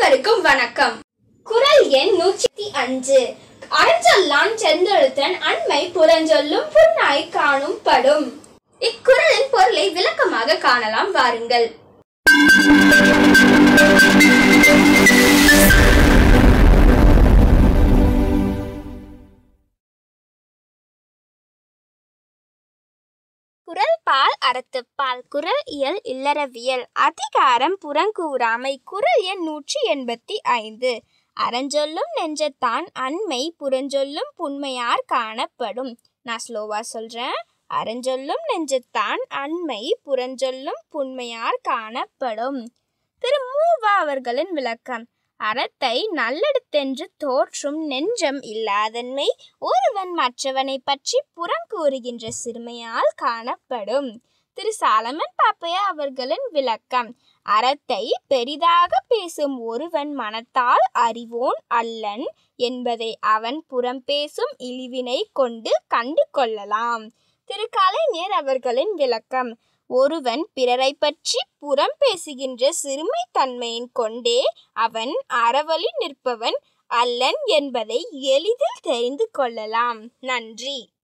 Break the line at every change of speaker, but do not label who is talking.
அனைவருக்கும் வணக்கம் குரல் எண் நூற்றி அஞ்சு அறஞ்சொல்லான் செந்தெழுத்தன் அண்மை புறஞ்சொல்லும் புண்ணாய் காணும் படும் இக்குறளின் பொருளை விளக்கமாக காணலாம் வாருங்கள்
குரல் பால் அறத்துப்பால் குரல் இயல் இல்லறவியல் அதிகாரம் புறங்கூறாமை குரல் எண் நூற்றி எண்பத்தி ஐந்து அறஞ்சொல்லும் நெஞ்சத்தான் அண்மை புறஞ்சொல்லும் புண்மையார் காணப்படும் நான் ஸ்லோவா சொல்றேன் அறஞ்சொல்லும் நெஞ்சத்தான் அண்மை புறஞ்சொல்லும் புண்மையார் காணப்படும் திரு மூவா அவர்களின் விளக்கம் அறத்தை நல்லெடுத்தென்று தோற்றும் நெஞ்சம் இல்லாதன்மை ஒருவன் மற்றவனை பற்றி புறங்கூறுகின்ற சிறுமையால் காணப்படும் திரு சாலமன் பாப்பையா அவர்களின் விளக்கம் அறத்தை பெரிதாக பேசும் ஒருவன் மனத்தால் அறிவோன் அல்லன் என்பதை அவன் புறம் பேசும் இழிவினை கொண்டு கண்டு கொள்ளலாம் திரு கலைஞர் அவர்களின் விளக்கம் ஒருவன் பிறரை பற்றி புறம் பேசுகின்ற சிறுமை தன்மையின் கொண்டே அவன் அறவழி நிற்பவன் அல்லன் என்பதை எளிதில் தெரிந்து கொள்ளலாம் நன்றி